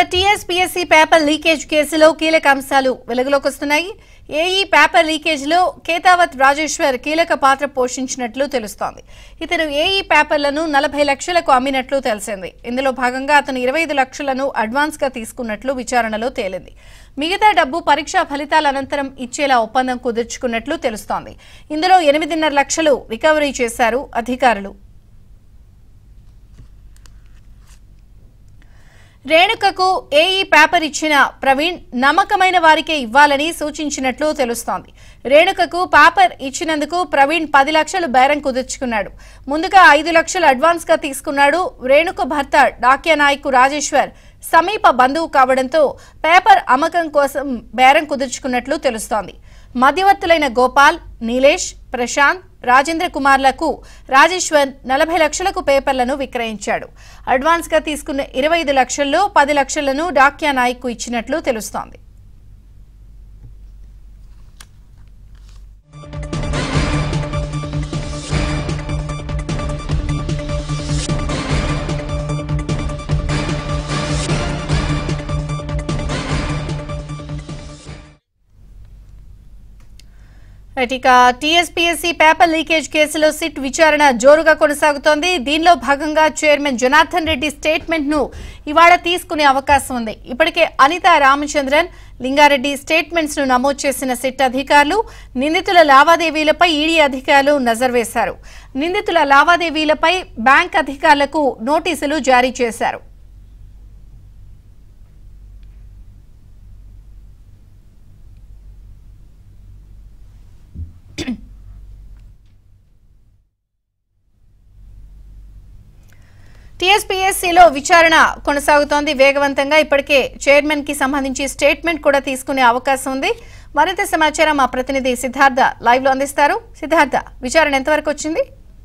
TSPSC paper leakage కేసులో కీలక అంశాలు వెలుగులోకి వస్తున్నాయి ఏఈ పేపర్ లీకేజ్లో కేతావత్ రాజేశ్వర్ కీలక పాత్ర పోషించినట్లు తెలుస్తోంది ఇతను ఏఈ పేపర్లను నలభై లక్షలకు అమ్మినట్లు తెలిసింది ఇందులో భాగంగా అతను ఇరవై ఐదు లక్షలను అడ్వాన్స్ గా తీసుకున్నట్లు విచారణలో తేలింది మిగతా డబ్బు పరీక్షా ఫలితాల అనంతరం ఇచ్చేలా ఒప్పందం కుదుర్చుకున్నట్లు తెలుస్తోంది ఇందులో ఎనిమిదిన్నర లక్షలు రికవరీ చేశారు అధికారులు రేణుకకు ఏఈ పేపర్ ఇచ్చిన ప్రవీణ్ నమ్మకమైన వారికే ఇవ్వాలని సూచించినట్లు తెలుస్తోంది రేణుకకు పేపర్ ఇచ్చినందుకు ప్రవీణ్ పది లక్షలు బేరం కుదుర్చుకున్నాడు ముందుగా ఐదు లక్షలు అడ్వాన్స్ గా తీసుకున్నాడు రేణుక భర్త డాక్య నాయక్ రాజేశ్వర్ సమీప బంధువు కావడంతో పేపర్ అమ్మకం కోసం బేరం కుదుర్చుకున్నట్లు తెలుస్తోంది మధ్యవర్తులైన గోపాల్ నీలేష్ ప్రశాంత్ రాజేంద్ర కుమార్లకు రాజేశ్వర్ నలభై లక్షలకు పేపర్లను విక్రయించాడు అడ్వాన్స్ గా తీసుకున్న ఇరవై ఐదు లక్షల్లో పది లక్షలను డాక్యా నాయక్ ఇచ్చినట్లు తెలుస్తోంది రైట్, ఇక టీఎస్పీఎస్సీ పేపర్ లీకేజ్ కేసులో సిట్ విచారణ జోరుగా కొనసాగుతోంది దీనిలో భాగంగా చైర్మన్ జనార్దన్ రెడ్డి స్టేట్మెంట్ ను ఇవాళ తీసుకునే అవకాశం ఉంది ఇప్పటికే అనిత రామచంద్రన్ లింగారెడ్డి స్టేట్మెంట్స్ ను నమోదు చేసిన సిట్ అధికారులు నిందితుల లావాదేవీలపై ఈడీ అధికారులు నజర్ వేశారు నిందితుల లావాదేవీలపై బ్యాంక్ అధికారులకు నోటీసులు జారీ చేశారు టీఎస్పీఎస్సీలో విచారణ కొనసాగుతోంది వేగవంతంగా ఇప్పటికే చైర్మన్ కి సంబంధించి స్టేట్మెంట్ కూడా తీసుకునే అవకాశం ఉంది మరింత సమాచారం మా ప్రతినిధి సిద్ధార్థ లైవ్ లో అందిస్తారు సిద్ధార్థ విచారణ ఎంతవరకు వచ్చింది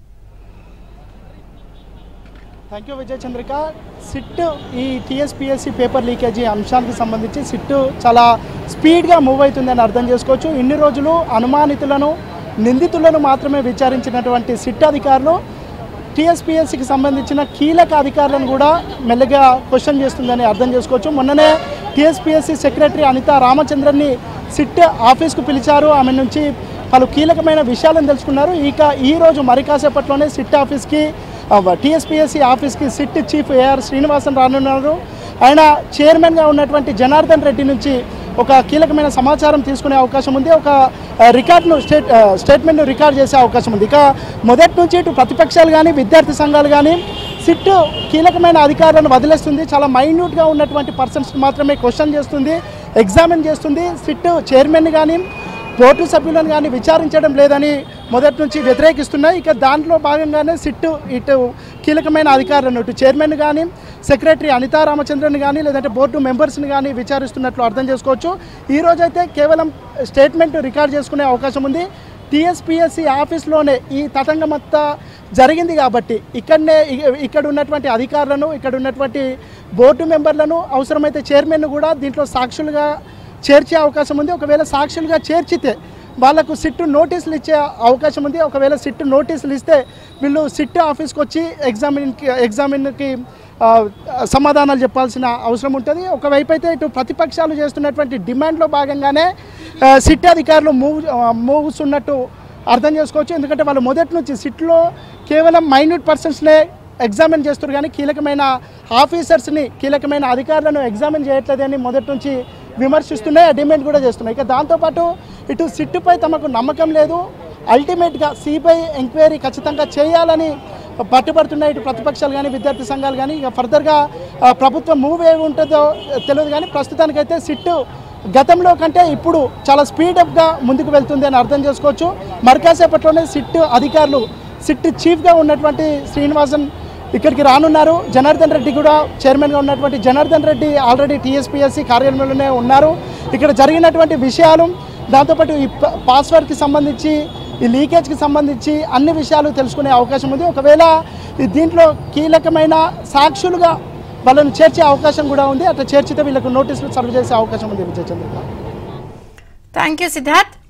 thank you Vijaya Chandrika SIT ఈ టీఎస్పీఎస్సీ పేపర్ లీకేజీ అంశానికి సంబంధించి సిట్ చాలా స్పీడ్గా మూవ్ అవుతుందని అర్థం చేసుకోవచ్చు ఇన్ని రోజులు అనుమానితులను నిందితులను మాత్రమే విచారించినటువంటి సిట్ అధికారులు టీఎస్పీఎస్సీకి సంబంధించిన కీలక అధికారులను కూడా మెల్లగా క్వశ్చన్ చేస్తుందని అర్థం చేసుకోవచ్చు మొన్ననే టీఎస్పీఎస్సీ సెక్రటరీ అనిత రామచంద్రన్ని సిట్ ఆఫీస్కు పిలిచారు ఆమె నుంచి పలు కీలకమైన విషయాలను తెలుసుకున్నారు ఇక ఈ రోజు మరి కాసేపట్లోనే సిట్ ఆఫీస్కి టీఎస్పీఎస్సీ ఆఫీస్కి సిట్ చీఫ్ ఏఆర్ శ్రీనివాసన్ రానున్నారు ఆయన చైర్మన్గా ఉన్నటువంటి జనార్దన్ రెడ్డి నుంచి ఒక కీలకమైన సమాచారం తీసుకునే అవకాశం ఉంది ఒక ఆ, రికార్డును స్టేట్ ఆ, స్టేట్మెంట్ను రికార్డ్ చేసే అవకాశం ఉంది ఇక మొదటి నుంచి ఇటు ప్రతిపక్షాలు కానీ విద్యార్థి సంఘాలు కానీ సిట్ కీలకమైన అధికారులను వదిలేస్తుంది చాలా మైన్యూట్గా ఉన్నటువంటి పర్సన్స్ మాత్రమే క్వశ్చన్ చేస్తుంది ఎగ్జామిన్ చేస్తుంది సిట్ చైర్మన్ కానీ బోర్డు సభ్యులను కానీ విచారించడం లేదని మొదటి నుంచి వ్యతిరేకిస్తున్నాయి ఇక దాంట్లో భాగంగానే సిట్టు ఇటు కీలకమైన అధికారులను ఇటు చైర్మన్ కానీ సెక్రటరీ అనితా రామచంద్రన్ కానీ లేదంటే బోర్డు మెంబర్స్ని కానీ విచారిస్తున్నట్లు అర్థం చేసుకోవచ్చు ఈ రోజైతే కేవలం స్టేట్మెంట్ రికార్డ్ చేసుకునే అవకాశం ఉంది టీఎస్పీఎస్సీ ఆఫీస్లోనే ఈ తతంగమంతా జరిగింది కాబట్టి ఇక్కడనే ఇ- ఇక్కడ ఉన్నటువంటి అధికారులను ఇక్కడ ఉన్నటువంటి బోర్డు మెంబర్లను అవసరమైతే చైర్మన్ కూడా దీంట్లో సాక్షులుగా చేర్చే అవకాశం ఉంది ఒకవేళ సాక్షులుగా చేర్చితే వాళ్ళకు సిట్టు నోటీసులు ఇచ్చే అవకాశం ఉంది ఒకవేళ సిట్టు నోటీసులు ఇస్తే వీళ్ళు సిట్ ఆఫీస్కి వచ్చి ఎగ్జామిన్కి ఎగ్జామిన్కి ఆ, సమాధానాలు చెప్పాల్సిన అవసరం ఉంటుంది ఒకవైపు అయితే ఇటు ప్రతిపక్షాలు చేస్తున్నటువంటి డిమాండ్లో భాగంగానే ఆ, సిట్ అధికారులు మూవ్ మూవ్స్ ఉన్నట్టు అర్థం చేసుకోవచ్చు ఎందుకంటే వాళ్ళు మొదటి నుంచి సిట్లో కేవలం మైన్యూట్ పర్సన్స్నే ఎగ్జామిన్ చేస్తారు కానీ కీలకమైన ఆఫీసర్స్ని కీలకమైన అధికారులను ఎగ్జామిన్ చేయట్లేదని మొదటి నుంచి విమర్శిస్తున్నాయి ఆ డిమాండ్ కూడా చేస్తున్నాయి ఇక దాంతోపాటు ఇటు సిట్టుపై తమకు నమ్మకం లేదు అల్టిమేట్గా సిబిఐ ఎంక్వైరీ ఖచ్చితంగా చేయాలని పట్టుబడుతున్నాయి ఇటు ప్రతిపక్షాలు కానీ విద్యార్థి సంఘాలు కానీ ఇక ఫర్దర్గా ఆ, ప్రభుత్వం మూవ్ ఏ ఉంటుందో తెలియదు కానీ ప్రస్తుతానికైతే సిట్టు గతంలో కంటే ఇప్పుడు చాలా స్పీడప్గా ముందుకు వెళ్తుంది అని అర్థం చేసుకోవచ్చు మరికాసేపట్లోనే సిట్ అధికారులు సిట్ చీఫ్గా ఉన్నటువంటి శ్రీనివాసన్ ఇక్కడికి రానున్నారు జనార్దన్ రెడ్డి కూడా చైర్మన్గా ఉన్నటువంటి జనార్దన్ రెడ్డి ఆల్రెడీ టీఎస్పీఎస్సీ కార్యాలయంలోనే ఉన్నారు ఇక్కడ జరిగినటువంటి విషయాలు దాంతోపాటు ఈ ప- పాస్వర్డ్కి సంబంధించి ఈ లీకేజ్కి సంబంధించి అన్ని విషయాలు తెలుసుకునే అవకాశం ఉంది ఒకవేళ ఈ దీంట్లో కీలకమైన సాక్షులుగా వాళ్ళని చేర్చే అవకాశం కూడా ఉంది అట్లా చేర్చితే వీళ్ళకు నోటీసులు సర్వ్ చేసే అవకాశం ఉంది విజయచంద్ర థ్యాంక్ యూ సిద్ధార్థ్